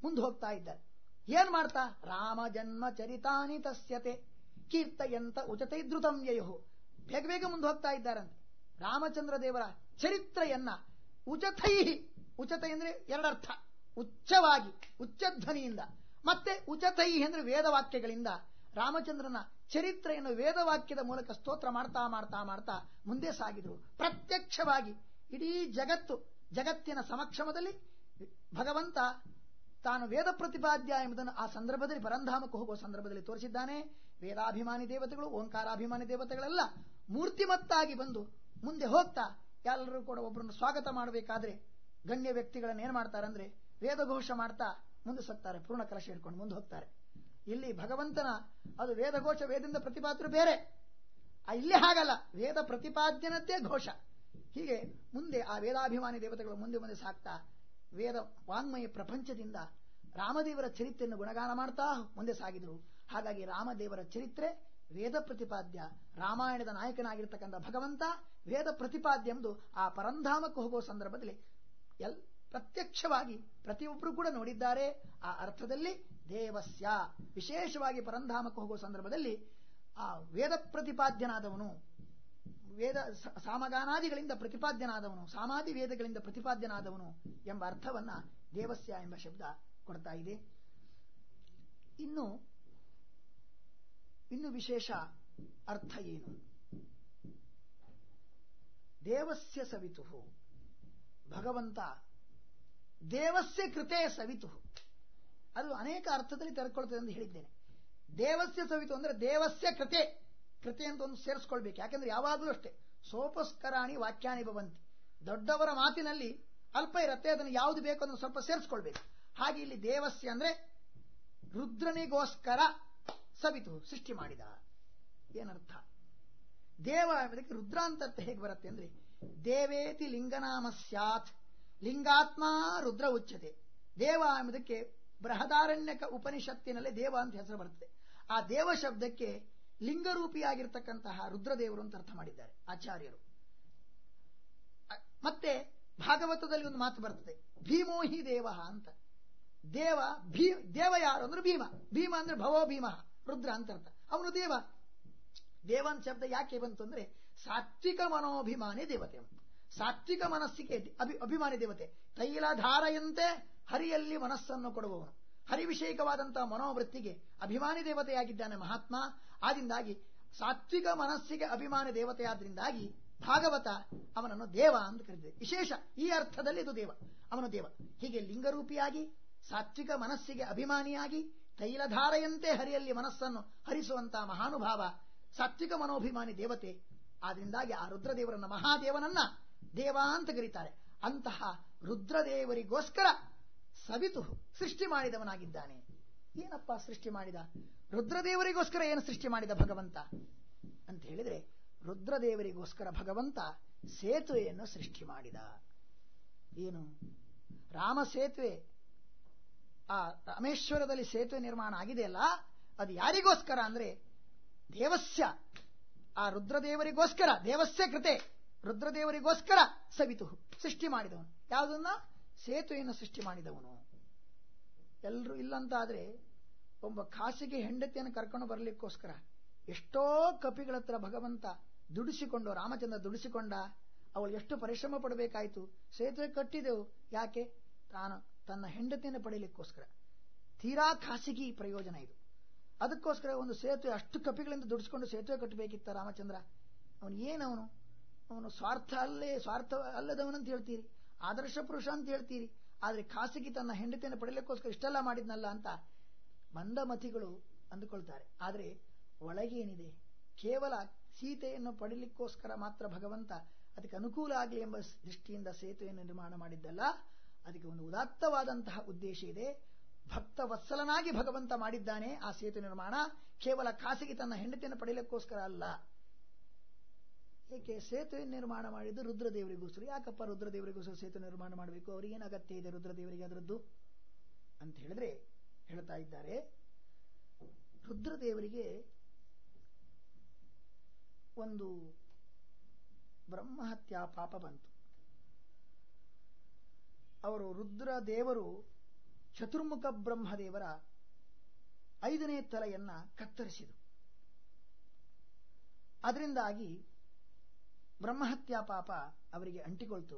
ಮುಂದೆ ಹೋಗ್ತಾ ಇದ್ದಾರೆ ಏನ್ ಮಾಡ್ತಾ ರಾಮ ಜನ್ಮ ಚರಿತಾನಿ ತಸ್ಯತೆ ಕೀರ್ತಯಂತ ಉಚತೈ ಧೃತಂ ಯಯು ಬೇಗ ಬೇಗ ಮುಂದೆ ಹೋಗ್ತಾ ಇದ್ದಾರಂತೆ ರಾಮಚಂದ್ರ ದೇವರ ಚರಿತ್ರೆಯನ್ನ ಉಚತೈ ಉಚತೈ ಅಂದ್ರೆ ಎರಡರ್ಥ ಉಚ್ಚವಾಗಿ ಉಚ್ಚಧ್ವನಿಯಿಂದ ಮತ್ತೆ ಉಚತೈ ಅಂದ್ರೆ ವೇದವಾಕ್ಯಗಳಿಂದ ರಾಮಚಂದ್ರನ ಚರಿತ್ರೆಯನ್ನು ವೇದವಾಕ್ಯದ ಮೂಲಕ ಸ್ತೋತ್ರ ಮಾಡ್ತಾ ಮಾಡ್ತಾ ಮಾಡ್ತಾ ಮುಂದೆ ಸಾಗಿದ್ರು ಪ್ರತ್ಯಕ್ಷವಾಗಿ ಇಡೀ ಜಗತ್ತು ಜಗತ್ತಿನ ಸಮಕ್ಷಮದಲ್ಲಿ ಭಗವಂತ ತಾನು ವೇದ ಪ್ರತಿಪಾದ್ಯ ಎಂಬುದನ್ನು ಆ ಸಂದರ್ಭದಲ್ಲಿ ಪರಂಧಾಮಕ್ಕೆ ಹೋಗುವ ಸಂದರ್ಭದಲ್ಲಿ ತೋರಿಸಿದ್ದಾನೆ ವೇದಾಭಿಮಾನಿ ದೇವತೆಗಳು ಓಂಕಾರಾಭಿಮಾನಿ ದೇವತೆಗಳೆಲ್ಲ ಮೂರ್ತಿಮತ್ತಾಗಿ ಬಂದು ಮುಂದೆ ಹೋಗ್ತಾ ಎಲ್ಲರೂ ಕೂಡ ಒಬ್ಬರನ್ನು ಸ್ವಾಗತ ಮಾಡಬೇಕಾದ್ರೆ ಗಣ್ಯ ವ್ಯಕ್ತಿಗಳನ್ನ ಏನ್ ಮಾಡ್ತಾರಂದ್ರೆ ವೇದಘೋಷ ಮಾಡ್ತಾ ಮುಂದೆ ಸತ್ತಾರೆ ಪೂರ್ಣ ಕಲಶ ಹಿಡ್ಕೊಂಡು ಮುಂದೆ ಹೋಗ್ತಾರೆ ಇಲ್ಲಿ ಭಗವಂತನ ಅದು ವೇದಘೋಷ ವೇದದಿಂದ ಪ್ರತಿಪಾದ್ರು ಬೇರೆ ಆ ಇಲ್ಲಿ ಹಾಗಲ್ಲ ವೇದ ಪ್ರತಿಪಾದ್ಯನದ್ದೇ ಘೋಷ ಹೀಗೆ ಮುಂದೆ ಆ ವೇದಾಭಿಮಾನಿ ದೇವತೆಗಳು ಮುಂದೆ ಮುಂದೆ ಸಾಕ್ತಾ ವೇದ ವಾಂಗ್ಮಯ ಪ್ರಪಂಚದಿಂದ ರಾಮದೇವರ ಚರಿತ್ರೆಯನ್ನು ಗುಣಗಾನ ಮಾಡ್ತಾ ಮುಂದೆ ಸಾಗಿದ್ರು ಹಾಗಾಗಿ ರಾಮದೇವರ ಚರಿತ್ರೆ ವೇದ ಪ್ರತಿಪಾದ್ಯ ರಾಮಾಯಣದ ನಾಯಕನಾಗಿರ್ತಕ್ಕಂಥ ಭಗವಂತ ವೇದ ಪ್ರತಿಪಾದ್ಯ ಎಂಬುದು ಆ ಪರಂಧಾಮಕ್ಕೆ ಹೋಗುವ ಸಂದರ್ಭದಲ್ಲಿ ಎಲ್ ಪ್ರತ್ಯಕ್ಷವಾಗಿ ಪ್ರತಿಯೊಬ್ಬರು ಕೂಡ ನೋಡಿದ್ದಾರೆ ಆ ಅರ್ಥದಲ್ಲಿ ದೇವಸ್ಯ ವಿಶೇಷವಾಗಿ ಪರಂಧಾಮಕ್ಕೆ ಹೋಗುವ ಸಂದರ್ಭದಲ್ಲಿ ಆ ವೇದ ಪ್ರತಿಪಾದ್ಯನಾದವನು ವೇದ ಸಾಮಗಾನಾದಿಗಳಿಂದ ಪ್ರತಿಪಾದ್ಯನಾದವನು ಸಾಮಾದಿ ವೇದಗಳಿಂದ ಪ್ರತಿಪಾದ್ಯನಾದವನು ಎಂಬ ಅರ್ಥವನ್ನ ದೇವಸ್ಯ ಎಂಬ ಶಬ್ದ ಕೊಡ್ತಾ ಇದೆ ಇನ್ನು ಇನ್ನು ವಿಶೇಷ ಅರ್ಥ ಏನು ದೇವಸ್ಯ ಸವಿತು ಭಗವಂತ ದೇವಸ್ಯ ಕೃತೆ ಸವಿತು ಅದು ಅನೇಕ ಅರ್ಥದಲ್ಲಿ ತೆರೆದುಕೊಳ್ತದೆ ಎಂದು ಹೇಳಿದ್ದೇನೆ ದೇವಸ್ಯ ಸವಿತು ಅಂದ್ರೆ ದೇವಸ್ಯ ಕೃತೆ ಕೃತೆ ಅಂತ ಒಂದು ಸೇರಿಸ್ಕೊಳ್ಬೇಕು ಯಾಕಂದ್ರೆ ಯಾವಾಗಲೂ ಅಷ್ಟೇ ಸೋಪಸ್ಕರಾಣಿ ವಾಕ್ಯಾನಿ ಭವಂತಿ ದೊಡ್ಡವರ ಮಾತಿನಲ್ಲಿ ಅಲ್ಪ ಇರತ್ತೆ ಅದನ್ನು ಯಾವುದು ಬೇಕು ಅದನ್ನು ಸ್ವಲ್ಪ ಸೇರಿಸ್ಕೊಳ್ಬೇಕು ಹಾಗೆ ಇಲ್ಲಿ ದೇವಸ್ಯ ಅಂದ್ರೆ ರುದ್ರನಿಗೋಸ್ಕರ ಸವಿತು ಸೃಷ್ಟಿ ಮಾಡಿದ ಏನರ್ಥ ದೇವ ಎಂಬುದಕ್ಕೆ ರುದ್ರ ಅಂತ ಅರ್ಥ ಹೇಗೆ ಬರುತ್ತೆ ಅಂದ್ರೆ ದೇವೇತಿ ಲಿಂಗನಾಮ ಸ್ಯಾತ್ ಲಿಂಗಾತ್ಮ ರುದ್ರ ಉಚ್ಚತೆ ದೇವ ಎಂಬುದಕ್ಕೆ ಬೃಹದಾರಣ್ಯಕ ಉಪನಿಷತ್ತಿನಲ್ಲಿ ದೇವ ಅಂತ ಹೆಸರು ಬರ್ತದೆ ಆ ದೇವ ಶಬ್ದಕ್ಕೆ ಲಿಂಗರೂಪಿಯಾಗಿರ್ತಕ್ಕಂತಹ ರುದ್ರದೇವರು ಅಂತ ಅರ್ಥ ಮಾಡಿದ್ದಾರೆ ಆಚಾರ್ಯರು ಮತ್ತೆ ಭಾಗವತದಲ್ಲಿ ಒಂದು ಮಾತು ಬರ್ತದೆ ಭೀಮೋಹಿ ದೇವ ಅಂತ ದೇವ ಭೀ ದೇವ ಯಾರು ಅಂದ್ರೆ ಭೀಮ ಭೀಮ ಅಂದ್ರೆ ಭವೋ ಭೀಮ ರುದ್ರ ಅಂತ ಅರ್ಥ ಅವನು ದೇವ ದೇವನ್ ಶಬ್ದ ಯಾಕೆ ಬಂತು ಅಂದ್ರೆ ಸಾತ್ವಿಕ ಮನೋಭಿಮಾನಿ ದೇವತೆ ಸಾತ್ವಿಕ ಮನಸ್ಸಿಗೆ ಅಭಿ ಅಭಿಮಾನಿ ದೇವತೆ ತೈಲಧಾರೆಯಂತೆ ಹರಿಯಲ್ಲಿ ಮನಸ್ಸನ್ನು ಕೊಡುವವನು ಹರಿವಿಷಯಕವಾದಂತಹ ಮನೋವೃತ್ತಿಗೆ ಅಭಿಮಾನಿ ದೇವತೆಯಾಗಿದ್ದಾನೆ ಮಹಾತ್ಮ ಆದಿಂದಾಗಿ ಸಾತ್ವಿಕ ಮನಸ್ಸಿಗೆ ಅಭಿಮಾನಿ ದೇವತೆಯಾದ್ರಿಂದಾಗಿ ಭಾಗವತ ಅವನನ್ನು ದೇವ ಅಂತ ಕರೆದಿದೆ ವಿಶೇಷ ಈ ಅರ್ಥದಲ್ಲಿ ಇದು ದೇವ ಅವನು ದೇವ ಹೀಗೆ ಲಿಂಗರೂಪಿಯಾಗಿ ಸಾತ್ವಿಕ ಮನಸ್ಸಿಗೆ ಅಭಿಮಾನಿಯಾಗಿ ತೈಲಧಾರೆಯಂತೆ ಹರಿಯಲ್ಲಿ ಮನಸ್ಸನ್ನು ಹರಿಸುವಂತಹ ಮಹಾನುಭಾವ ಸಾತ್ವಿಕ ಮನೋಭಿಮಾನಿ ದೇವತೆ ಆದ್ರಿಂದಾಗಿ ಆ ರುದ್ರದೇವರನ್ನ ಮಹಾದೇವನನ್ನ ದೇವ ಅಂತ ಕರೀತಾರೆ ಅಂತಹ ರುದ್ರದೇವರಿಗೋಸ್ಕರ ಸವಿತು ಸೃಷ್ಟಿ ಮಾಡಿದವನಾಗಿದ್ದಾನೆ ಏನಪ್ಪ ಸೃಷ್ಟಿ ಮಾಡಿದ ರುದ್ರದೇವರಿಗೋಸ್ಕರ ಏನು ಸೃಷ್ಟಿ ಮಾಡಿದ ಭಗವಂತ ಅಂತ ಹೇಳಿದ್ರೆ ರುದ್ರದೇವರಿಗೋಸ್ಕರ ಭಗವಂತ ಸೇತುವೆಯನ್ನು ಸೃಷ್ಟಿ ಮಾಡಿದ ಏನು ರಾಮ ಸೇತುವೆ ಆ ರಾಮೇಶ್ವರದಲ್ಲಿ ಸೇತುವೆ ನಿರ್ಮಾಣ ಆಗಿದೆಯಲ್ಲ ಅದು ಯಾರಿಗೋಸ್ಕರ ಅಂದ್ರೆ ದೇವಸ್ಯ ಆ ರುದ್ರದೇವರಿಗೋಸ್ಕರ ದೇವಸ್ಯ ಕೃತೆ ರುದ್ರದೇವರಿಗೋಸ್ಕರ ಸವಿತು ಸೃಷ್ಟಿ ಮಾಡಿದವನು ಯಾವುದನ್ನ ಸೇತುವೆಯನ್ನು ಸೃಷ್ಟಿ ಮಾಡಿದವನು ಎಲ್ಲರೂ ಇಲ್ಲಂತಾದ್ರೆ ಒಬ್ಬ ಖಾಸಗಿ ಹೆಂಡತಿಯನ್ನು ಕರ್ಕೊಂಡು ಬರಲಿಕ್ಕೋಸ್ಕರ ಎಷ್ಟೋ ಕಪಿಗಳ ಹತ್ರ ಭಗವಂತ ದುಡಿಸಿಕೊಂಡು ರಾಮಚಂದ್ರ ದುಡಿಸಿಕೊಂಡ ಅವಳು ಎಷ್ಟು ಪರಿಶ್ರಮ ಪಡಬೇಕಾಯಿತು ಸೇತುವೆ ಕಟ್ಟಿದೆವು ಯಾಕೆ ತಾನು ತನ್ನ ಹೆಂಡತಿಯನ್ನು ಪಡೆಯಲಿಕ್ಕೋಸ್ಕರ ತೀರಾ ಖಾಸಗಿ ಪ್ರಯೋಜನ ಇದು ಅದಕ್ಕೋಸ್ಕರ ಒಂದು ಸೇತುವೆ ಅಷ್ಟು ಕಪಿಗಳಿಂದ ದುಡಿಸಿಕೊಂಡು ಸೇತುವೆ ಕಟ್ಟಬೇಕಿತ್ತ ರಾಮಚಂದ್ರ ಅವನು ಏನವನು ಅವನು ಸ್ವಾರ್ಥ ಅಲ್ಲೇ ಸ್ವಾರ್ಥ ಅಲ್ಲದವನಂತ ಹೇಳ್ತೀರಿ ಆದರ್ಶ ಪುರುಷ ಅಂತ ಹೇಳ್ತೀರಿ ಆದ್ರೆ ಖಾಸಗಿ ತನ್ನ ಹೆಂಡತಿಯನ್ನು ಪಡೆಯಲಿಕ್ಕೋಸ್ಕರ ಇಷ್ಟೆಲ್ಲ ಮಾಡಿದ್ನಲ್ಲ ಅಂತ ಮಂದಮತಿಗಳು ಅಂದುಕೊಳ್ತಾರೆ ಆದ್ರೆ ಒಳಗೇನಿದೆ ಕೇವಲ ಸೀತೆಯನ್ನು ಪಡಿಲಿಕ್ಕೋಸ್ಕರ ಮಾತ್ರ ಭಗವಂತ ಅದಕ್ಕೆ ಅನುಕೂಲ ಆಗಲಿ ಎಂಬ ದೃಷ್ಟಿಯಿಂದ ಸೇತುವೆಯನ್ನು ನಿರ್ಮಾಣ ಮಾಡಿದ್ದಲ್ಲ ಅದಕ್ಕೆ ಒಂದು ಉದಾತ್ತವಾದಂತಹ ಉದ್ದೇಶ ಇದೆ ಭಕ್ತ ವತ್ಸಲನಾಗಿ ಭಗವಂತ ಮಾಡಿದ್ದಾನೆ ಆ ಸೇತು ನಿರ್ಮಾಣ ಕೇವಲ ಖಾಸಗಿ ತನ್ನ ಹೆಂಡತಿಯನ್ನು ಪಡೆಯಲಿಕ್ಕೋಸ್ಕರ ಅಲ್ಲ ಏಕೆ ಸೇತುವೆ ನಿರ್ಮಾಣ ಮಾಡಿದ್ದು ರುದ್ರದೇವರಿಗೋಸ್ಕರ ಯಾಕಪ್ಪ ರುದ್ರದೇವರಿಗೋಸ್ಕರ ಸೇತು ನಿರ್ಮಾಣ ಮಾಡಬೇಕು ಅವರಿಗೇನು ಅಗತ್ಯ ಇದೆ ರುದ್ರದೇವರಿಗೆ ಅದರದ್ದು ಅಂತ ಹೇಳಿದ್ರೆ ಹೇಳ್ತಾ ಇದ್ದಾರೆ ರುದ್ರದೇವರಿಗೆ ಒಂದು ಬ್ರಹ್ಮಹತ್ಯಾ ಪಾಪ ಬಂತು ಅವರು ರುದ್ರ ದೇವರು ಚತುರ್ಮುಖ ಬ್ರಹ್ಮದೇವರ ಐದನೇ ತಲೆಯನ್ನ ಕತ್ತರಿಸಿದರು ಅದರಿಂದಾಗಿ ಬ್ರಹ್ಮಹತ್ಯಾ ಪಾಪ ಅವರಿಗೆ ಅಂಟಿಕೊಳ್ತು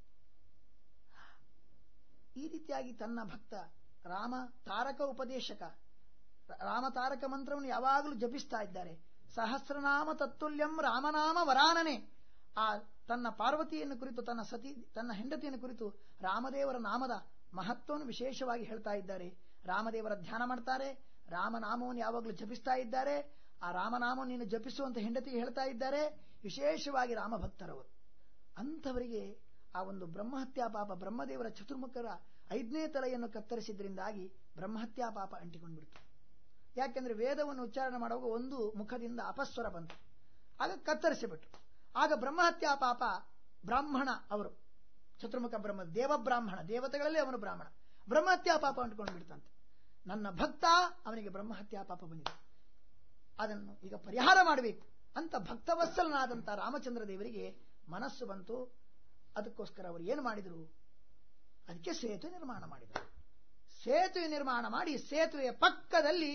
ಈ ರೀತಿಯಾಗಿ ತನ್ನ ಭಕ್ತ ರಾಮ ತಾರಕ ಉಪದೇಶಕ ರಾಮ ತಾರಕ ಮಂತ್ರವನ್ನು ಯಾವಾಗಲೂ ಜಪಿಸ್ತಾ ಇದ್ದಾರೆ ಸಹಸ್ರನಾಮ ತತ್ತುಲ್ಯಂ ರಾಮನಾಮ ವರಾನನೆ ಆ ತನ್ನ ಪಾರ್ವತಿಯನ್ನು ಕುರಿತು ತನ್ನ ಸತಿ ತನ್ನ ಹೆಂಡತಿಯನ್ನು ಕುರಿತು ರಾಮದೇವರ ನಾಮದ ಮಹತ್ವವನ್ನು ವಿಶೇಷವಾಗಿ ಹೇಳ್ತಾ ಇದ್ದಾರೆ ರಾಮದೇವರ ಧ್ಯಾನ ಮಾಡ್ತಾರೆ ರಾಮನಾಮವನ್ನು ಯಾವಾಗಲೂ ಜಪಿಸ್ತಾ ಇದ್ದಾರೆ ಆ ರಾಮನಾಮವನ್ನು ನೀನು ಜಪಿಸುವಂತ ಹೆಂಡತಿಗೆ ಹೇಳ್ತಾ ಇದ್ದಾರೆ ವಿಶೇಷವಾಗಿ ರಾಮಭಕ್ತರವರು ಅಂಥವರಿಗೆ ಆ ಒಂದು ಬ್ರಹ್ಮಹತ್ಯಾ ಪಾಪ ಬ್ರಹ್ಮದೇವರ ಚತುರ್ಮುಖರ ಐದನೇ ತಲೆಯನ್ನು ಕತ್ತರಿಸಿದ್ರಿಂದಾಗಿ ಬ್ರಹ್ಮಹತ್ಯಾ ಪಾಪ ಅಂಟಿಕೊಂಡ್ಬಿಡ್ತು ಯಾಕೆಂದ್ರೆ ವೇದವನ್ನು ಉಚ್ಚಾರಣೆ ಮಾಡುವಾಗ ಒಂದು ಮುಖದಿಂದ ಅಪಸ್ವರ ಬಂತು ಆಗ ಕತ್ತರಿಸಿಬಿಟ್ರು ಆಗ ಬ್ರಹ್ಮಹತ್ಯಾ ಪಾಪ ಬ್ರಾಹ್ಮಣ ಅವರು ಚತುರ್ಮುಖ ಬ್ರಹ್ಮ ದೇವಬ್ರಾಹ್ಮಣ ದೇವತೆಗಳಲ್ಲೇ ಅವನು ಬ್ರಾಹ್ಮಣ ಬ್ರಹ್ಮಹತ್ಯಾ ಪಾಪ ಅಂಟ್ಕೊಂಡು ಬಿಡ್ತಂತೆ ನನ್ನ ಭಕ್ತ ಅವನಿಗೆ ಬ್ರಹ್ಮಹತ್ಯಾ ಪಾಪ ಬಂದಿದೆ ಅದನ್ನು ಈಗ ಪರಿಹಾರ ಮಾಡಬೇಕು ಅಂತ ಭಕ್ತವತ್ಸಲನಾದಂಥ ರಾಮಚಂದ್ರ ದೇವರಿಗೆ ಮನಸ್ಸು ಬಂತು ಅದಕ್ಕೋಸ್ಕರ ಅವರು ಏನು ಮಾಡಿದರು ಅದಕ್ಕೆ ಸೇತುವೆ ನಿರ್ಮಾಣ ಮಾಡಿದರು ಸೇತುವೆ ನಿರ್ಮಾಣ ಮಾಡಿ ಸೇತುವೆಯ ಪಕ್ಕದಲ್ಲಿ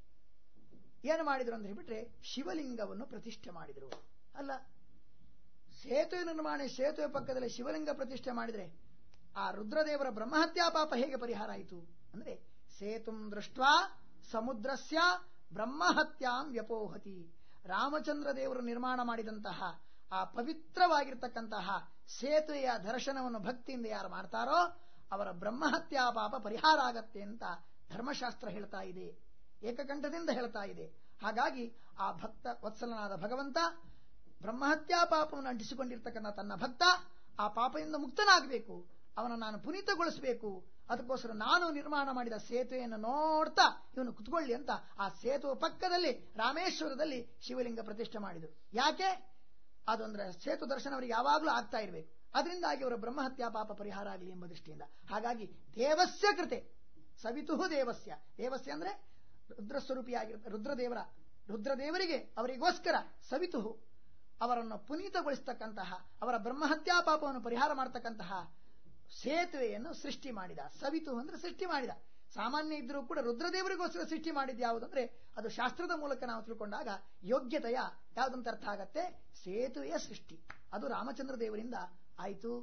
ಏನು ಮಾಡಿದ್ರು ಅಂತ ಹೇಳ್ಬಿಟ್ರೆ ಶಿವಲಿಂಗವನ್ನು ಪ್ರತಿಷ್ಠೆ ಮಾಡಿದರು ಅಲ್ಲ ಸೇತುವೆ ನಿರ್ಮಾಣ ಸೇತುವೆ ಪಕ್ಕದಲ್ಲಿ ಶಿವಲಿಂಗ ಪ್ರತಿಷ್ಠೆ ಮಾಡಿದ್ರೆ ಆ ರುದ್ರದೇವರ ಬ್ರಹ್ಮಹತ್ಯಾ ಪಾಪ ಹೇಗೆ ಪರಿಹಾರ ಆಯಿತು ಅಂದ್ರೆ ಸೇತುಂ ದೃಷ್ಟ ಸಮುದ್ರಸ್ಯ ಬ್ರಹ್ಮಹತ್ಯಾಂ ವ್ಯಪೋಹತಿ ರಾಮಚಂದ್ರ ದೇವರು ನಿರ್ಮಾಣ ಮಾಡಿದಂತಹ ಆ ಪವಿತ್ರವಾಗಿರ್ತಕ್ಕಂತಹ ಸೇತುವೆಯ ದರ್ಶನವನ್ನು ಭಕ್ತಿಯಿಂದ ಯಾರು ಮಾಡ್ತಾರೋ ಅವರ ಬ್ರಹ್ಮಹತ್ಯಾ ಪಾಪ ಪರಿಹಾರ ಆಗತ್ತೆ ಅಂತ ಧರ್ಮಶಾಸ್ತ್ರ ಹೇಳ್ತಾ ಇದೆ ಏಕಕಂಠದಿಂದ ಹೇಳ್ತಾ ಇದೆ ಹಾಗಾಗಿ ಆ ಭಕ್ತ ವತ್ಸಲನಾದ ಭಗವಂತ ಬ್ರಹ್ಮಹತ್ಯಾ ಪಾಪವನ್ನು ಅಂಟಿಸಿಕೊಂಡಿರ್ತಕ್ಕಂಥ ತನ್ನ ಭಕ್ತ ಆ ಪಾಪದಿಂದ ಮುಕ್ತನಾಗಬೇಕು ಅವನ ನಾನು ಪುನೀತಗೊಳಿಸಬೇಕು ಅದಕ್ಕೋಸ್ಕರ ನಾನು ನಿರ್ಮಾಣ ಮಾಡಿದ ಸೇತುವೆಯನ್ನು ನೋಡ್ತಾ ಇವನು ಕುತ್ಕೊಳ್ಳಿ ಅಂತ ಆ ಸೇತುವೆ ಪಕ್ಕದಲ್ಲಿ ರಾಮೇಶ್ವರದಲ್ಲಿ ಶಿವಲಿಂಗ ಪ್ರತಿಷ್ಠೆ ಮಾಡಿದರು ಯಾಕೆ ಅದೊಂದ್ರೆ ಸೇತು ದರ್ಶನ ಅವರಿಗೆ ಯಾವಾಗಲೂ ಆಗ್ತಾ ಇರಬೇಕು ಅದರಿಂದಾಗಿ ಅವರ ಬ್ರಹ್ಮಹತ್ಯಾ ಪಾಪ ಪರಿಹಾರ ಆಗಲಿ ಎಂಬ ದೃಷ್ಟಿಯಿಂದ ಹಾಗಾಗಿ ದೇವಸ್ಯ ಕೃತೆ ಸವಿತು ದೇವಸ್ಯ ದೇವಸ್ಯ ಅಂದ್ರೆ ರುದ್ರಸ್ವರೂಪಿಯಾಗಿರ್ತ ರುದ್ರದೇವರ ರುದ್ರದೇವರಿಗೆ ಅವರಿಗೋಸ್ಕರ ಸವಿತು ಅವರನ್ನು ಪುನೀತಗೊಳಿಸ್ತಕ್ಕಂತಹ ಅವರ ಬ್ರಹ್ಮಹತ್ಯಾ ಪಾಪವನ್ನು ಪರಿಹಾರ ಮಾಡತಕ್ಕಂತಹ ಸೇತುವೆಯನ್ನು ಸೃಷ್ಟಿ ಮಾಡಿದ ಸವಿತು ಅಂದ್ರೆ ಸೃಷ್ಟಿ ಮಾಡಿದ ಸಾಮಾನ್ಯ ಇದ್ರೂ ಕೂಡ ರುದ್ರದೇವರಿಗೋಸ್ಕರ ಸೃಷ್ಟಿ ಮಾಡಿದ್ದು ಯಾವುದಂದ್ರೆ ಅದು ಶಾಸ್ತ್ರದ ಮೂಲಕ ನಾವು ತಿಳ್ಕೊಂಡಾಗ ಯೋಗ್ಯತೆಯ ಯಾವುದಂತ ಅರ್ಥ ಆಗತ್ತೆ ಸೇತುವೆಯ ಸೃಷ್ಟಿ ಅದು ರಾಮಚಂದ್ರ ದೇವರಿಂದ ಆಯಿತು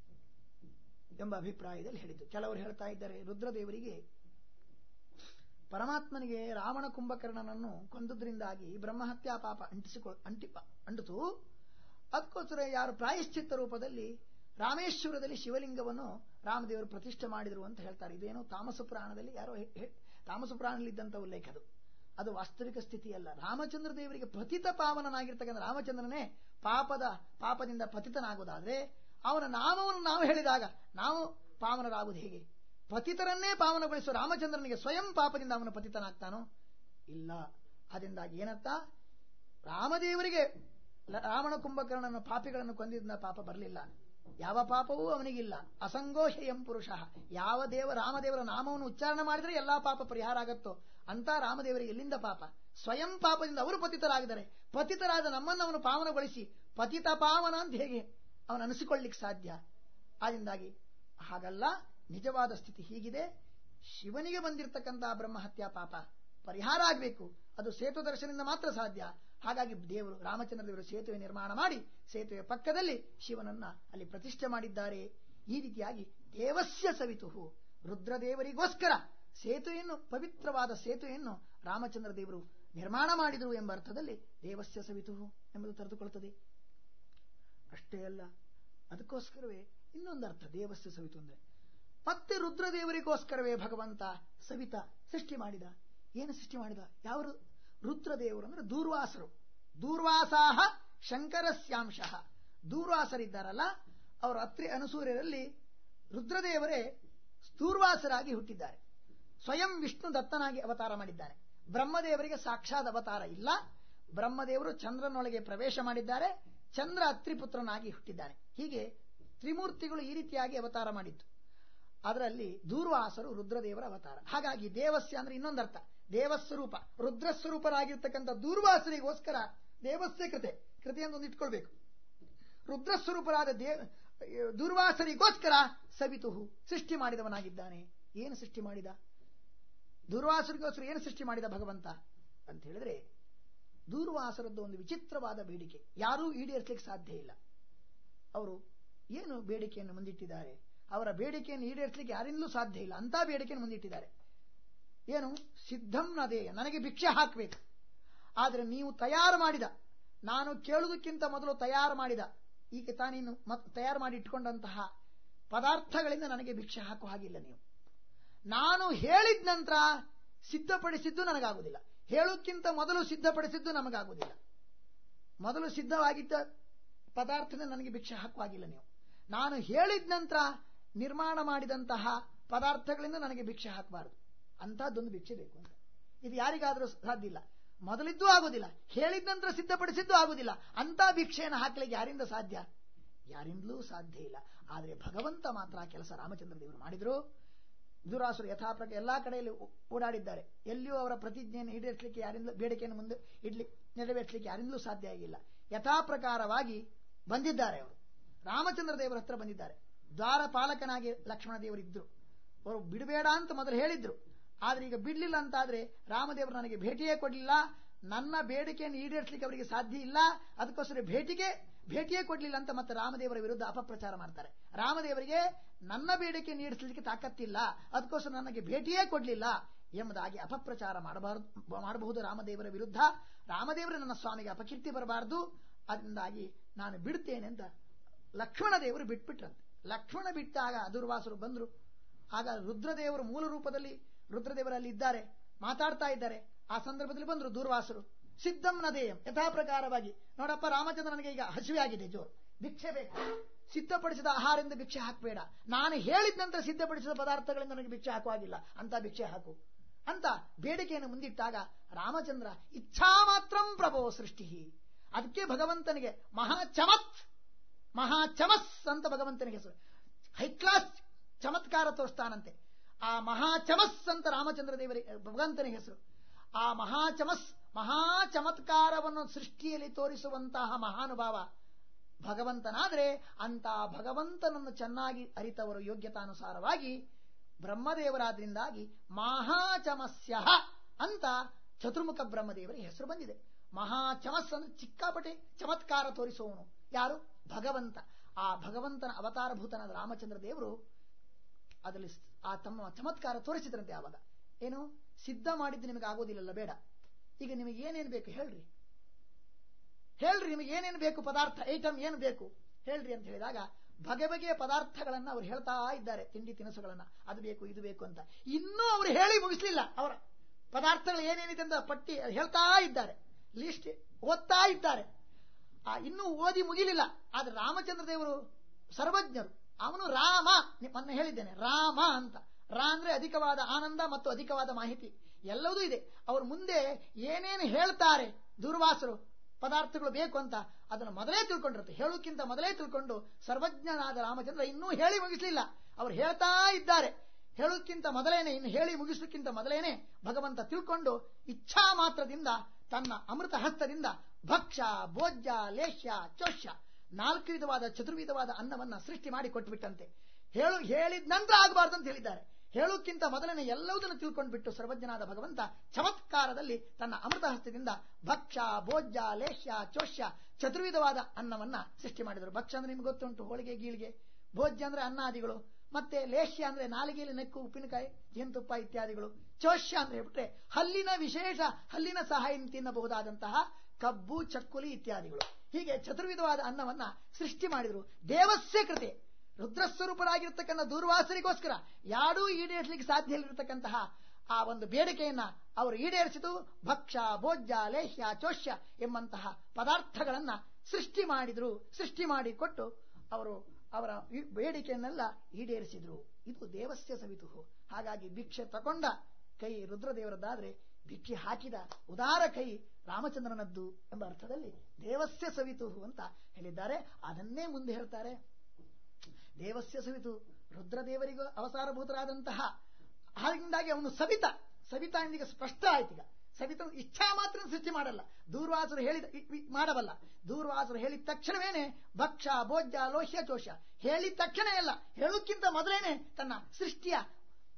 ಎಂಬ ಅಭಿಪ್ರಾಯದಲ್ಲಿ ಹೇಳಿದ್ದು ಕೆಲವರು ಹೇಳ್ತಾ ಇದ್ದಾರೆ ರುದ್ರದೇವರಿಗೆ ಪರಮಾತ್ಮನಿಗೆ ರಾವಣ ಕುಂಭಕರ್ಣನನ್ನು ಕೊಂದದ್ರಿಂದಾಗಿ ಬ್ರಹ್ಮಹತ್ಯಾ ಪಾಪ ಅಂಟಿಸಿಕೊ ಅಂಟಿ ಅಂಟಿತು ಅದಕ್ಕೋಸ್ಕರ ಯಾರು ಪ್ರಾಯಶ್ಚಿತ್ತ ರೂಪದಲ್ಲಿ ರಾಮೇಶ್ವರದಲ್ಲಿ ಶಿವಲಿಂಗವನ್ನು ರಾಮದೇವರು ಪ್ರತಿಷ್ಠೆ ಮಾಡಿದರು ಅಂತ ಹೇಳ್ತಾರೆ ಇದೇನು ತಾಮಸ ಪುರಾಣದಲ್ಲಿ ಯಾರೋ ತಾಮಸ ಪುರಾಣದಲ್ಲಿದ್ದಂಥ ಉಲ್ಲೇಖ ಅದು ಅದು ವಾಸ್ತವಿಕ ಸ್ಥಿತಿ ಅಲ್ಲ ರಾಮಚಂದ್ರ ದೇವರಿಗೆ ಪತಿತ ಪಾವನನಾಗಿರ್ತಕ್ಕಂಥ ರಾಮಚಂದ್ರನೇ ಪಾಪದ ಪಾಪದಿಂದ ಪತಿತನಾಗುವುದಾದ್ರೆ ಅವನ ನಾಮವನ್ನು ನಾವು ಹೇಳಿದಾಗ ನಾವು ಪಾವನರಾಗುವುದು ಹೇಗೆ ಪತಿತರನ್ನೇ ಪಾವನಗೊಳಿಸುವ ರಾಮಚಂದ್ರನಿಗೆ ಸ್ವಯಂ ಪಾಪದಿಂದ ಅವನು ಪತಿತನಾಗ್ತಾನೋ ಇಲ್ಲ ಅದರಿಂದಾಗಿ ಏನರ್ಥ ರಾಮದೇವರಿಗೆ ರಾವಣ ಕುಂಭಕರ್ಣನ ಪಾಪಿಗಳನ್ನು ಕೊಂದಿದ್ದ ಪಾಪ ಬರಲಿಲ್ಲ ಯಾವ ಪಾಪವೂ ಅವನಿಗಿಲ್ಲ ಅಸಂಗೋಹ್ಯಂ ಪುರುಷ ಯಾವ ದೇವ ರಾಮದೇವರ ನಾಮವನ್ನು ಉಚ್ಚಾರಣೆ ಮಾಡಿದ್ರೆ ಎಲ್ಲಾ ಪಾಪ ಪರಿಹಾರ ಆಗತ್ತೋ ಅಂತ ರಾಮದೇವರಿಗೆ ಎಲ್ಲಿಂದ ಪಾಪ ಸ್ವಯಂ ಪಾಪದಿಂದ ಅವರು ಪತಿತರಾಗಿದ್ದಾರೆ ಪತಿತರಾದ ನಮ್ಮನ್ನು ಅವನು ಪಾವನಗೊಳಿಸಿ ಪತಿತ ಪಾವನ ಅಂತ ಹೇಗೆ ಅವನು ಅನಿಸಿಕೊಳ್ಳಿಕ್ಕೆ ಸಾಧ್ಯ ಆದ್ದರಿಂದಾಗಿ ಹಾಗಲ್ಲ ನಿಜವಾದ ಸ್ಥಿತಿ ಹೀಗಿದೆ ಶಿವನಿಗೆ ಬಂದಿರತಕ್ಕಂತಹ ಬ್ರಹ್ಮಹತ್ಯಾ ಪಾಪ ಪರಿಹಾರ ಆಗಬೇಕು ಅದು ಸೇತು ದರ್ಶನದಿಂದ ಮಾತ್ರ ಸಾಧ್ಯ ಹಾಗಾಗಿ ದೇವರು ರಾಮಚಂದ್ರ ದೇವರು ಸೇತುವೆ ನಿರ್ಮಾಣ ಮಾಡಿ ಸೇತುವೆ ಪಕ್ಕದಲ್ಲಿ ಶಿವನನ್ನ ಅಲ್ಲಿ ಪ್ರತಿಷ್ಠೆ ಮಾಡಿದ್ದಾರೆ ಈ ರೀತಿಯಾಗಿ ದೇವಸ್ಯ ಸವಿತು ರುದ್ರದೇವರಿಗೋಸ್ಕರ ಸೇತುವೆಯನ್ನು ಪವಿತ್ರವಾದ ಸೇತುವೆಯನ್ನು ರಾಮಚಂದ್ರ ದೇವರು ನಿರ್ಮಾಣ ಮಾಡಿದರು ಎಂಬ ಅರ್ಥದಲ್ಲಿ ದೇವಸ್ಯ ಸವಿತು ಎಂಬುದು ತೆರೆದುಕೊಳ್ಳುತ್ತದೆ ಅಷ್ಟೇ ಅಲ್ಲ ಅದಕ್ಕೋಸ್ಕರವೇ ಇನ್ನೊಂದು ಅರ್ಥ ದೇವಸ್ಯ ಸವಿತು ಅಂದ್ರೆ ಮತ್ತೆ ರುದ್ರದೇವರಿಗೋಸ್ಕರವೇ ಭಗವಂತ ಸವಿತ ಸೃಷ್ಟಿ ಮಾಡಿದ ಏನು ಸೃಷ್ಟಿ ಮಾಡಿದ ಯಾವ ರುದ್ರದೇವರು ಅಂದ್ರೆ ದೂರ್ವಾಸರು ದೂರ್ವಾಸಾಹ ಶಂಕರಸ್ಯಾಂಶ ದೂರ್ವಾಸರಿದ್ದಾರಲ್ಲ ಅವರು ಅತ್ರಿ ಅನುಸೂರ್ಯರಲ್ಲಿ ರುದ್ರದೇವರೇ ದೂರ್ವಾಸರಾಗಿ ಹುಟ್ಟಿದ್ದಾರೆ ಸ್ವಯಂ ವಿಷ್ಣು ದತ್ತನಾಗಿ ಅವತಾರ ಮಾಡಿದ್ದಾನೆ ಬ್ರಹ್ಮದೇವರಿಗೆ ಸಾಕ್ಷಾತ್ ಅವತಾರ ಇಲ್ಲ ಬ್ರಹ್ಮದೇವರು ಚಂದ್ರನೊಳಗೆ ಪ್ರವೇಶ ಮಾಡಿದ್ದಾರೆ ಚಂದ್ರ ಅತ್ರಿಪುತ್ರನಾಗಿ ಹುಟ್ಟಿದ್ದಾನೆ ಹೀಗೆ ತ್ರಿಮೂರ್ತಿಗಳು ಈ ರೀತಿಯಾಗಿ ಅವತಾರ ಮಾಡಿದ್ದು ಅದರಲ್ಲಿ ದೂರ್ವಾಸರು ರುದ್ರದೇವರ ಅವತಾರ ಹಾಗಾಗಿ ದೇವಸ್ಯ ಅಂದ್ರೆ ಇನ್ನೊಂದರ್ಥ ದೇವಸ್ವರೂಪ ರುದ್ರಸ್ವರೂಪರಾಗಿರ್ತಕ್ಕಂಥ ದೂರ್ವಾಸರಿಗೋಸ್ಕರ ದೇವಸ್ಯ ಕೃತೆ ಕೃತೆಯನ್ನು ಒಂದು ಇಟ್ಕೊಳ್ಬೇಕು ರುದ್ರಸ್ವರೂಪರಾದ ದೇವ ದುರ್ವಾಸರಿಗೋಸ್ಕರ ಸವಿತು ಸೃಷ್ಟಿ ಮಾಡಿದವನಾಗಿದ್ದಾನೆ ಏನು ಸೃಷ್ಟಿ ಮಾಡಿದ ದೂರ್ವಾಸರಿಗೋಸ್ಕರ ಏನು ಸೃಷ್ಟಿ ಮಾಡಿದ ಭಗವಂತ ಅಂತ ಹೇಳಿದ್ರೆ ದೂರ್ವಾಸರದ್ದು ಒಂದು ವಿಚಿತ್ರವಾದ ಬೇಡಿಕೆ ಯಾರೂ ಈಡೇರಿಸಲಿಕ್ಕೆ ಸಾಧ್ಯ ಇಲ್ಲ ಅವರು ಏನು ಬೇಡಿಕೆಯನ್ನು ಮುಂದಿಟ್ಟಿದ್ದಾರೆ ಅವರ ಬೇಡಿಕೆಯನ್ನು ಈಡೇರಿಸಲಿಕ್ಕೆ ಯಾರಿಂದಲೂ ಸಾಧ್ಯ ಇಲ್ಲ ಅಂತ ಬೇಡಿಕೆಯನ್ನು ಮುಂದಿಟ್ಟಿದ್ದಾರೆ ಏನು ಸಿದ್ಧಂ ನದೇಯ ನನಗೆ ಭಿಕ್ಷೆ ಹಾಕಬೇಕು ಆದರೆ ನೀವು ತಯಾರು ಮಾಡಿದ ನಾನು ಕೇಳುವುದಕ್ಕಿಂತ ಮೊದಲು ತಯಾರು ಮಾಡಿದ ಈಗ ತಾನೇನು ಮತ್ ತಯಾರು ಮಾಡಿ ಇಟ್ಕೊಂಡಂತಹ ಪದಾರ್ಥಗಳಿಂದ ನನಗೆ ಭಿಕ್ಷೆ ಹಾಕುವ ಹಾಗಿಲ್ಲ ನೀವು ನಾನು ಹೇಳಿದ ನಂತರ ಸಿದ್ಧಪಡಿಸಿದ್ದು ನನಗಾಗುವುದಿಲ್ಲ ಹೇಳೋಕ್ಕಿಂತ ಮೊದಲು ಸಿದ್ಧಪಡಿಸಿದ್ದು ನಮಗಾಗುವುದಿಲ್ಲ ಮೊದಲು ಸಿದ್ಧವಾಗಿದ್ದ ಪದಾರ್ಥದಿಂದ ನನಗೆ ಭಿಕ್ಷೆ ಹಾಕುವಾಗಿಲ್ಲ ನೀವು ನಾನು ಹೇಳಿದ ನಂತರ ನಿರ್ಮಾಣ ಮಾಡಿದಂತಹ ಪದಾರ್ಥಗಳಿಂದ ನನಗೆ ಭಿಕ್ಷೆ ಹಾಕಬಾರದು ಅಂತಹದ್ದೊಂದು ಭಿಕ್ಷೆ ಬೇಕು ಅಂತ ಇದು ಯಾರಿಗಾದರೂ ಸಾಧ್ಯ ಇಲ್ಲ ಮೊದಲಿದ್ದೂ ಆಗುದಿಲ್ಲ ಹೇಳಿದ ನಂತರ ಸಿದ್ಧಪಡಿಸಿದ್ದು ಆಗುದಿಲ್ಲ ಅಂತ ಭಿಕ್ಷೆಯನ್ನು ಹಾಕಲಿಕ್ಕೆ ಯಾರಿಂದ ಸಾಧ್ಯ ಯಾರಿಂದಲೂ ಸಾಧ್ಯ ಇಲ್ಲ ಆದರೆ ಭಗವಂತ ಮಾತ್ರ ಆ ಕೆಲಸ ರಾಮಚಂದ್ರ ದೇವರು ಮಾಡಿದ್ರು ದುರಾಸುರು ಯಥಾಪ್ರಕ ಎಲ್ಲಾ ಕಡೆಯಲ್ಲಿ ಓಡಾಡಿದ್ದಾರೆ ಎಲ್ಲಿಯೂ ಅವರ ಪ್ರತಿಜ್ಞೆಯನ್ನು ಈಡೇರಿಸಲಿಕ್ಕೆ ಯಾರಿಂದಲೂ ಬೇಡಿಕೆಯನ್ನು ಮುಂದೆ ಇಡ್ಲಿ ನೆರವೇರಿಸಲಿಕ್ಕೆ ಯಾರಿಂದಲೂ ಸಾಧ್ಯ ಆಗಿಲ್ಲ ಯಥಾಪ್ರಕಾರವಾಗಿ ಬಂದಿದ್ದಾರೆ ಅವರು ರಾಮಚಂದ್ರ ದೇವರ ಹತ್ರ ಬಂದಿದ್ದಾರೆ ದ್ವಾರಪಾಲಕನಾಗಿ ಲಕ್ಷ್ಮಣ ದೇವರಿದ್ರು ಅವರು ಬಿಡಬೇಡ ಅಂತ ಮೊದಲು ಹೇಳಿದ್ರು ಆದ್ರೆ ಈಗ ಬಿಡ್ಲಿಲ್ಲ ಅಂತಾದ್ರೆ ರಾಮದೇವರು ನನಗೆ ಭೇಟಿಯೇ ಕೊಡಲಿಲ್ಲ ನನ್ನ ಬೇಡಿಕೆಯನ್ನು ಈಡೇರಿಸಲಿಕ್ಕೆ ಅವರಿಗೆ ಸಾಧ್ಯ ಇಲ್ಲ ಅದಕ್ಕೋಸ್ಕರ ಭೇಟಿಗೆ ಭೇಟಿಯೇ ಕೊಡಲಿಲ್ಲ ಅಂತ ಮತ್ತೆ ರಾಮದೇವರ ವಿರುದ್ಧ ಅಪಪ್ರಚಾರ ಮಾಡ್ತಾರೆ ರಾಮದೇವರಿಗೆ ನನ್ನ ಬೇಡಿಕೆಯನ್ನು ಈಡೇರಿಸಲಿಕ್ಕೆ ತಾಕತ್ತಿಲ್ಲ ಅದಕ್ಕೋಸ್ಕರ ನನಗೆ ಭೇಟಿಯೇ ಕೊಡಲಿಲ್ಲ ಎಂಬುದಾಗಿ ಅಪಪ್ರಚಾರ ಮಾಡಬಾರದು ಮಾಡಬಹುದು ರಾಮದೇವರ ವಿರುದ್ಧ ರಾಮದೇವರು ನನ್ನ ಸ್ವಾಮಿಗೆ ಅಪಕೀರ್ತಿ ಬರಬಾರದು ಅದರಿಂದಾಗಿ ನಾನು ಬಿಡುತ್ತೇನೆ ಅಂತ ಲಕ್ಷ್ಮಣ ದೇವರು ಬಿಟ್ಬಿಟ್ರಂತೆ ಲಕ್ಷ್ಮಣ ಬಿಟ್ಟಾಗ ದುರ್ವಾಸರು ಬಂದ್ರು ಆಗ ರುದ್ರದೇವರು ಮೂಲ ರೂಪದಲ್ಲಿ ರುದ್ರದೇವರಲ್ಲಿ ಇದ್ದಾರೆ ಮಾತಾಡ್ತಾ ಇದ್ದಾರೆ ಆ ಸಂದರ್ಭದಲ್ಲಿ ಬಂದ್ರು ದೂರ್ವಾಸರು ಸಿದ್ಧಂ ನದೇಯಂ ಯಥಾ ಪ್ರಕಾರವಾಗಿ ನೋಡಪ್ಪ ರಾಮಚಂದ್ರ ನನಗೆ ಈಗ ಹಸಿವೆ ಆಗಿದೆ ಜೋರು ಭಿಕ್ಷೆ ಬೇಕು ಸಿದ್ಧಪಡಿಸಿದ ಆಹಾರದಿಂದ ಭಿಕ್ಷೆ ಹಾಕಬೇಡ ನಾನು ಹೇಳಿದ ನಂತರ ಸಿದ್ಧಪಡಿಸಿದ ಪದಾರ್ಥಗಳಿಂದ ನನಗೆ ಭಿಕ್ಷೆ ಹಾಕುವಾಗಿಲ್ಲ ಅಂತ ಭಿಕ್ಷೆ ಹಾಕು ಅಂತ ಬೇಡಿಕೆಯನ್ನು ಮುಂದಿಟ್ಟಾಗ ರಾಮಚಂದ್ರ ಇಚ್ಛಾ ಮಾತ್ರಂ ಪ್ರಭೋ ಸೃಷ್ಟಿ ಅದಕ್ಕೆ ಭಗವಂತನಿಗೆ ಮಹಾಚಮತ್ ಮಹಾಚಮಸ್ ಅಂತ ಭಗವಂತನಿಗೆ ಹೆಸರು ಹೈಕ್ಲಾಸ್ ಚಮತ್ಕಾರ ತೋರಿಸ್ತಾನಂತೆ ಆ ಮಹಾಚಮಸ್ ಅಂತ ರಾಮಚಂದ್ರ ದೇವರಿಗೆ ಭಗವಂತನಿಗೆ ಹೆಸರು ಆ ಮಹಾಚಮಸ್ ಮಹಾ ಚಮತ್ಕಾರವನ್ನು ಸೃಷ್ಟಿಯಲ್ಲಿ ತೋರಿಸುವಂತಹ ಮಹಾನುಭಾವ ಭಗವಂತನಾದ್ರೆ ಅಂತ ಭಗವಂತನನ್ನು ಚೆನ್ನಾಗಿ ಅರಿತವರು ಯೋಗ್ಯತಾನುಸಾರವಾಗಿ ಬ್ರಹ್ಮದೇವರಾದ್ರಿಂದಾಗಿ ಮಹಾಚಮಸ್ಯ ಅಂತ ಚತುರ್ಮುಖ ಬ್ರಹ್ಮದೇವರಿಗೆ ಹೆಸರು ಬಂದಿದೆ ಮಹಾಚಮಸ್ ಅಂದ್ರೆ ಚಿಕ್ಕಾಪಟೆ ಚಮತ್ಕಾರ ತೋರಿಸುವವನು ಯಾರು ಭಗವಂತ ಆ ಭಗವಂತನ ಅವತಾರಭೂತನಾದ ರಾಮಚಂದ್ರ ದೇವರು ಅದರಲ್ಲಿ ಆ ತಮ್ಮ ಚಮತ್ಕಾರ ತೋರಿಸಿದ್ರಂತೆ ಆವಾಗ ಏನು ಸಿದ್ಧ ಮಾಡಿದ್ದು ನಿಮಗೆ ಆಗೋದಿಲ್ಲಲ್ಲ ಬೇಡ ಈಗ ನಿಮಗೆ ಏನೇನು ಬೇಕು ಹೇಳ್ರಿ ಹೇಳ್ರಿ ನಿಮಗೆ ಏನೇನು ಬೇಕು ಪದಾರ್ಥ ಐಟಮ್ ಏನು ಬೇಕು ಹೇಳ್ರಿ ಅಂತ ಹೇಳಿದಾಗ ಬಗೆ ಬಗೆಯ ಪದಾರ್ಥಗಳನ್ನ ಅವ್ರು ಹೇಳ್ತಾ ಇದ್ದಾರೆ ತಿಂಡಿ ತಿನಿಸುಗಳನ್ನ ಅದು ಬೇಕು ಇದು ಬೇಕು ಅಂತ ಇನ್ನೂ ಅವರು ಹೇಳಿ ಮುಗಿಸ್ಲಿಲ್ಲ ಅವರ ಪದಾರ್ಥಗಳು ಏನೇನಿದೆ ಅಂತ ಪಟ್ಟಿ ಹೇಳ್ತಾ ಇದ್ದಾರೆ ಲಿಸ್ಟ್ ಓದ್ತಾ ಇದ್ದಾರೆ ಆ ಇನ್ನೂ ಓದಿ ಮುಗಿಲಿಲ್ಲ ಆದ್ರೆ ರಾಮಚಂದ್ರ ದೇವರು ಸರ್ವಜ್ಞರು ಅವನು ರಾಮ ಮೊನ್ನೆ ಹೇಳಿದ್ದೇನೆ ರಾಮ ಅಂತ ರಾ ಅಂದ್ರೆ ಅಧಿಕವಾದ ಆನಂದ ಮತ್ತು ಅಧಿಕವಾದ ಮಾಹಿತಿ ಎಲ್ಲವೂ ಇದೆ ಅವರು ಮುಂದೆ ಏನೇನು ಹೇಳ್ತಾರೆ ದೂರ್ವಾಸರು ಪದಾರ್ಥಗಳು ಬೇಕು ಅಂತ ಅದನ್ನು ಮೊದಲೇ ತಿಳ್ಕೊಂಡಿರುತ್ತೆ ಹೇಳೋಕ್ಕಿಂತ ಮೊದಲೇ ತಿಳ್ಕೊಂಡು ಸರ್ವಜ್ಞನಾದ ರಾಮಚಂದ್ರ ಇನ್ನೂ ಹೇಳಿ ಮುಗಿಸಲಿಲ್ಲ ಅವರು ಹೇಳ್ತಾ ಇದ್ದಾರೆ ಹೇಳೋಕ್ಕಿಂತ ಮೊದಲೇನೆ ಇನ್ನು ಹೇಳಿ ಮುಗಿಸೋಕ್ಕಿಂತ ಮೊದಲೇನೆ ಭಗವಂತ ತಿಳ್ಕೊಂಡು ಇಚ್ಛಾ ಮಾತ್ರದಿಂದ ತನ್ನ ಅಮೃತ ಹಸ್ತದಿಂದ ಭಕ್ಷ ಭೋಜ್ಯ ಲೇಷ್ಯ ಚೋಷ್ಯ ನಾಲ್ಕು ವಿಧವಾದ ಚತುರ್ವಿಧವಾದ ಅನ್ನವನ್ನ ಸೃಷ್ಟಿ ಮಾಡಿ ಕೊಟ್ಬಿಟ್ಟಂತೆ ಹೇಳು ಹೇಳಿದ ನಂತರ ಆಗಬಾರ್ದು ಅಂತ ಹೇಳಿದ್ದಾರೆ ಹೇಳೋಕ್ಕಿಂತ ಮೊದಲನೇ ಎಲ್ಲವುದನ್ನು ತಿಳ್ಕೊಂಡ್ಬಿಟ್ಟು ಸರ್ವಜ್ಞನಾದ ಭಗವಂತ ಚಮತ್ಕಾರದಲ್ಲಿ ತನ್ನ ಅಮೃತ ಹಸ್ತದಿಂದ ಭಕ್ಷ ಭೋಜ್ಯ ಲೇಷ್ಯ ಚೋಷ್ಯ ಚತುರ್ವಿಧವಾದ ಅನ್ನವನ್ನ ಸೃಷ್ಟಿ ಮಾಡಿದರು ಭಕ್ಷ ಅಂದ್ರೆ ನಿಮ್ಗೆ ಗೊತ್ತುಂಟು ಹೋಳಿಗೆ ಗೀಳಿಗೆ ಭೋಜ್ಯ ಅಂದ್ರೆ ಅನ್ನಾದಿಗಳು ಮತ್ತೆ ಲೇಷ್ಯ ಅಂದ್ರೆ ನಾಲಿಗೆಯಲ್ಲಿ ನೆಕ್ಕು ಉಪ್ಪಿನಕಾಯಿ ಜೇನುತುಪ್ಪ ಇತ್ಯಾದಿಗಳು ಚೋಷ್ಯ ಅಂದ್ರೆ ಹೇಳ್ಬಿಟ್ರೆ ಹಲ್ಲಿನ ವಿಶೇಷ ಹಲ್ಲಿನ ಸಹಾಯ ತಿನ್ನಬಹುದಾದಂತಹ ಕಬ್ಬು ಚಕ್ಕುಲಿ ಇತ್ಯಾದಿಗಳು ಹೀಗೆ ಚತುರ್ವಿಧವಾದ ಅನ್ನವನ್ನ ಸೃಷ್ಟಿ ಮಾಡಿದರು ದೇವಸ್ಯ ಕೃತೆ ರುದ್ರಸ್ವರೂಪರಾಗಿರ್ತಕ್ಕಂಥ ದೂರ್ವಾಸರಿಗೋಸ್ಕರ ಯಾರೂ ಈಡೇರಿಸಲಿಕ್ಕೆ ಸಾಧ್ಯ ಇಲ್ಲಿರತಕ್ಕಂತಹ ಆ ಒಂದು ಬೇಡಿಕೆಯನ್ನ ಅವರು ಈಡೇರಿಸಿದು ಭಕ್ಷ ಭೋಜ್ಯ ಲೇಹ್ಯ ಚೋಷ್ಯ ಎಂಬಂತಹ ಪದಾರ್ಥಗಳನ್ನ ಸೃಷ್ಟಿ ಮಾಡಿದ್ರು ಸೃಷ್ಟಿ ಮಾಡಿ ಕೊಟ್ಟು ಅವರು ಅವರ ಬೇಡಿಕೆಯನ್ನೆಲ್ಲ ಈಡೇರಿಸಿದ್ರು ಇದು ದೇವಸ್ಯ ಸವಿತು ಹಾಗಾಗಿ ಭಿಕ್ಷೆ ತಕೊಂಡ ಕೈ ರುದ್ರದೇವರದ್ದಾದ್ರೆ ಭಿಕ್ಷೆ ಹಾಕಿದ ಉದಾರ ಕೈ ರಾಮಚಂದ್ರನದ್ದು ಎಂಬ ಅರ್ಥದಲ್ಲಿ ದೇವಸ್ಯ ಸವಿತು ಅಂತ ಹೇಳಿದ್ದಾರೆ ಅದನ್ನೇ ಮುಂದೆ ಹೇಳ್ತಾರೆ ದೇವಸ್ಯ ಸವಿತು ರುದ್ರದೇವರಿಗೂ ಅವಸಾರಭೂತರಾದಂತಹ ಹಾಗಾಗಿ ಅವನು ಸವಿತ ಸವಿತಾ ಎಂದಿಗೆ ಸ್ಪಷ್ಟ ಆಯ್ತೀಗ ಸವಿತ ಇಚ್ಛಾ ಮಾತ್ರ ಸೃಷ್ಟಿ ಮಾಡಲ್ಲ ದೂರ್ವಾಸರು ಹೇಳಿದ ಮಾಡಬಲ್ಲ ದೂರ್ವಾಸರು ಹೇಳಿದ ತಕ್ಷಣವೇನೆ ಭಕ್ಷ ಭೋಜ್ಯ ಲೋಹ್ಯ ಚೋಷ ಹೇಳಿದ ತಕ್ಷಣ ಎಲ್ಲ ಹೇಳೋಕ್ಕಿಂತ ಮೊದಲೇನೆ ತನ್ನ ಸೃಷ್ಟಿಯ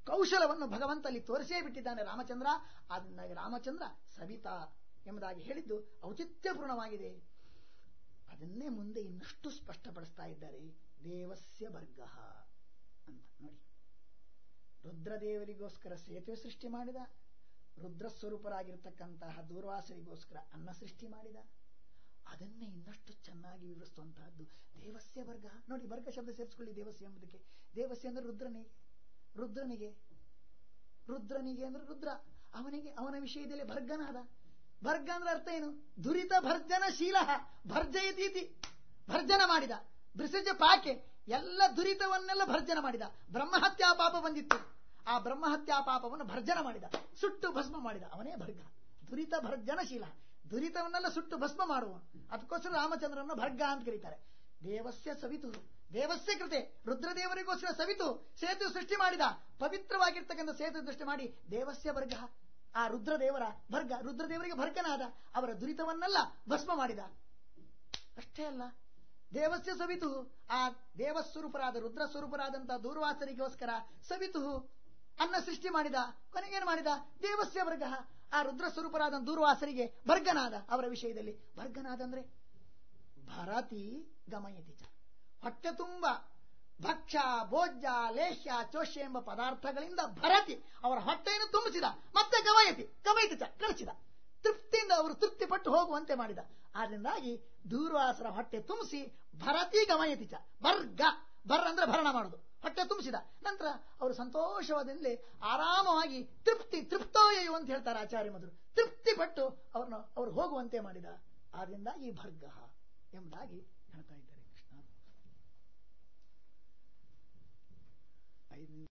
ಕೌಶಲವನ್ನು ಭಗವಂತ ಅಲ್ಲಿ ತೋರಿಸೇ ಬಿಟ್ಟಿದ್ದಾನೆ ರಾಮಚಂದ್ರ ಅದನ್ನಾಗಿ ರಾಮಚಂದ್ರ ಸವಿತಾ ಎಂಬುದಾಗಿ ಹೇಳಿದ್ದು ಔಚಿತ್ಯಪೂರ್ಣವಾಗಿದೆ ಅದನ್ನೇ ಮುಂದೆ ಇನ್ನಷ್ಟು ಸ್ಪಷ್ಟಪಡಿಸ್ತಾ ಇದ್ದಾರೆ ದೇವಸ್ಯ ವರ್ಗ ಅಂತ ನೋಡಿ ರುದ್ರದೇವರಿಗೋಸ್ಕರ ಸೇತುವೆ ಸೃಷ್ಟಿ ಮಾಡಿದ ರುದ್ರ ಸ್ವರೂಪರಾಗಿರ್ತಕ್ಕಂತಹ ದೂರ್ವಾಸರಿಗೋಸ್ಕರ ಅನ್ನ ಸೃಷ್ಟಿ ಮಾಡಿದ ಅದನ್ನೇ ಇನ್ನಷ್ಟು ಚೆನ್ನಾಗಿ ವಿವರಿಸುವಂತಹದ್ದು ದೇವಸ್ಯ ವರ್ಗ ನೋಡಿ ವರ್ಗ ಶಬ್ದ ಸೇರಿಸ್ಕೊಳ್ಳಿ ದೇವಸ್ಯ ಎಂಬುದಕ್ಕೆ ದೇವಸ್ಯ ಅಂದ್ರೆ ರುದ್ರನಿಗೆ ರುದ್ರನಿಗೆ ರುದ್ರನಿಗೆ ಅಂದ್ರೆ ರುದ್ರ ಅವನಿಗೆ ಅವನ ವಿಷಯದಲ್ಲಿ ಭರ್ಗನಾದ ಭರ್ಗ ಅಂದ್ರೆ ಅರ್ಥ ಏನು ದುರಿತ ಭರ್ಜನಶೀಲ ಭರ್ಜಯತೀತಿ ಭರ್ಜನ ಮಾಡಿದ ಬ್ರಿಸಜ ಪಾಕೆ ಎಲ್ಲ ದುರಿತವನ್ನೆಲ್ಲ ಭರ್ಜನ ಮಾಡಿದ ಬ್ರಹ್ಮಹತ್ಯಾ ಪಾಪ ಬಂದಿತ್ತು ಆ ಬ್ರಹ್ಮಹತ್ಯಾ ಪಾಪವನ್ನು ಭರ್ಜನ ಮಾಡಿದ ಸುಟ್ಟು ಭಸ್ಮ ಮಾಡಿದ ಅವನೇ ಭರ್ಗ ದುರಿತ ಭರ್ಜನಶೀಲ ದುರಿತವನ್ನೆಲ್ಲ ಸುಟ್ಟು ಭಸ್ಮ ಮಾಡುವ ಅದಕ್ಕೋಸ್ಕರ ರಾಮಚಂದ್ರನ ಭರ್ಗ ಅಂತ ಕರೀತಾರೆ ದೇವಸ್ಯ ಸವಿತು ದೇವಸ್ಯ ಕೃತೆ ರುದ್ರದೇವರಿಗೋಸ್ಕರ ಸವಿತು ಸೇತು ಸೃಷ್ಟಿ ಮಾಡಿದ ಪವಿತ್ರವಾಗಿರ್ತಕ್ಕಂಥ ಸೇತು ಸೃಷ್ಟಿ ಮಾಡಿ ದೇವಸ್ಯ ವರ್ಗ ಆ ರುದ್ರದೇವರ ಭರ್ಗ ರುದ್ರದೇವರಿಗೆ ಭರ್ಗನಾದ ಅವರ ದುರಿತವನ್ನೆಲ್ಲ ಭಸ್ಮ ಮಾಡಿದ ಅಷ್ಟೇ ಅಲ್ಲ ದೇವಸ್ಯ ಸವಿತು ಆ ದೇವಸ್ವರೂಪರಾದ ರುದ್ರ ಸ್ವರೂಪರಾದಂತಹ ದೂರ್ವಾಸರಿಗೋಸ್ಕರ ಸವಿತು ಅನ್ನ ಸೃಷ್ಟಿ ಮಾಡಿದ ಕೊನೆಗೇನು ಮಾಡಿದ ದೇವಸ್ಯ ವರ್ಗ ಆ ರುದ್ರ ಸ್ವರೂಪರಾದ ದೂರ್ವಾಸರಿಗೆ ಭರ್ಗನಾದ ಅವರ ವಿಷಯದಲ್ಲಿ ಭರ್ಗನಾದ ಅಂದ್ರೆ ಭರತಿ ಗಮಯತಿ ಚ ಹೊಟ್ಟೆ ತುಂಬ ಭಕ್ಷ್ಯ ಭೋಜ್ಯ ಲೇಹ್ಯ ಚೋಷ್ಯ ಎಂಬ ಪದಾರ್ಥಗಳಿಂದ ಭರತಿ ಅವರ ಹೊಟ್ಟೆಯನ್ನು ತುಂಬಿಸಿದ ಮತ್ತೆ ಗಮಯತಿ ಗಮಯತಿ ಚ ಕಳಿಸಿದ ತೃಪ್ತಿಯಿಂದ ಅವರು ತೃಪ್ತಿಪಟ್ಟು ಹೋಗುವಂತೆ ಮಾಡಿದ ಆದ್ರಿಂದಾಗಿ ದೂರ್ವಾಸರ ಹೊಟ್ಟೆ ತುಂಬಿಸಿ ಭರತಿ ಗಮಯತಿ ಚ ಬರ್ಗ ಬರ್ ಅಂದ್ರೆ ಭರಣ ಮಾಡುದು ಹೊಟ್ಟೆ ತುಂಬಿಸಿದ ನಂತರ ಅವರು ಸಂತೋಷವಾದಲ್ಲಿ ಆರಾಮವಾಗಿ ತೃಪ್ತಿ ತೃಪ್ತೋಯು ಅಂತ ಹೇಳ್ತಾರೆ ಆಚಾರ್ಯ ಮಧುರು ತೃಪ್ತಿ ಪಟ್ಟು ಅವ್ರನ್ನ ಅವ್ರು ಹೋಗುವಂತೆ ಮಾಡಿದ ಆದ್ರಿಂದ ಈ ಭರ್ಗ ಎಂಬುದಾಗಿ ಹೇಳ್ತಾ ಇದ್ದಾರೆ ಕೃಷ್ಣ ಐದು